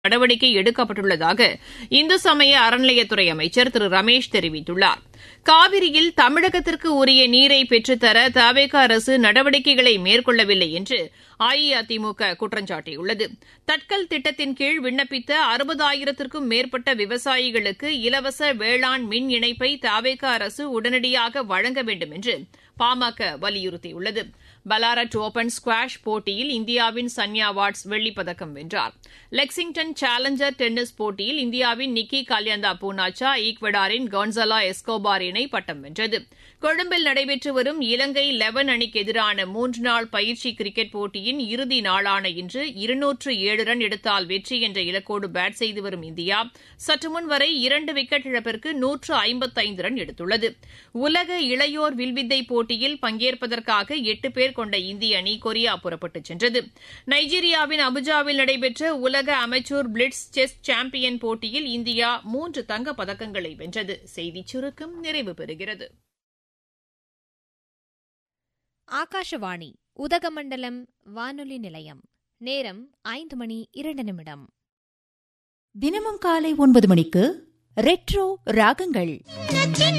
நடவடிக்கை எடுக்கப்பட்டுள்ளதாக இந்து சமய அறநிலையத்துறை அமைச்சர் திரு ரமேஷ் தெரிவித்துள்ளார் காவிரியில் தமிழகத்திற்கு உரிய நீரை பெற்றுத்தர தவேக அரசு நடவடிக்கைகளை மேற்கொள்ளவில்லை என்று அஇஅதிமுக குற்றம் சாட்டியுள்ளது தட்கல் திட்டத்தின் கீழ் விண்ணப்பித்த அறுபதாயிரத்திற்கும் மேற்பட்ட விவசாயிகளுக்கு இலவச வேளாண் மின் இணைப்பை தவேக அரசு உடனடியாக வழங்க வேண்டும் என்று பாமக வலியுறுத்தியுள்ளது பலாரட் ஓபன் ஸ்குவாஷ் போட்டியில் இந்தியாவின் சன்யா வாட்ஸ் வெள்ளிப்பதக்கம் வென்றார் லெக்சிங்டன் சேலஞ்சர் டென்னிஸ் போட்டியில் இந்தியாவின் நிக்கி கால்யாந்தா பூனாச்சா ஈக்வடாரின் கொன்சலா எஸ்கோபார் இணை பட்டம் வென்றது கொழும்பில் நடைபெற்று வரும் இலங்கை லெவன் அணிக்கு எதிரான மூன்று நாள் பயிற்சி கிரிக்கெட் போட்டியின் இறுதி நாளான இன்று இருநூற்று ஏழு ரன் எடுத்தால் வெற்றி என்ற இலக்கோடு பேட் செய்து வரும் இந்தியா சற்றுமுன் வரை இரண்டு விக்கெட் இழப்பிற்கு நூற்று ஐம்பத்தைந்து ரன் எடுத்துள்ளது உலக இளையோர் வில்வித்தை போட்டியில் பங்கேற்பதற்காக எட்டு பேர் கொண்ட இந்திய அணி கொரியா புறப்பட்டுச் சென்றது நைஜீரியாவின் அபுஜாவில் நடைபெற்ற உலக அமெச்சூர் பிளிட்ஸ் செஸ் சாம்பியன் போட்டியில் இந்தியா மூன்று தங்கப் பதக்கங்களை வென்றது செய்திச் சுருக்கம் நிறைவு பெறுகிறது ஆகாஷவாணி உதகமண்டலம் வானொலி நிலையம் நேரம் ஐந்து மணி இரண்டு நிமிடம் தினமும் காலை ஒன்பது மணிக்கு ரெட்ரோ ராகங்கள்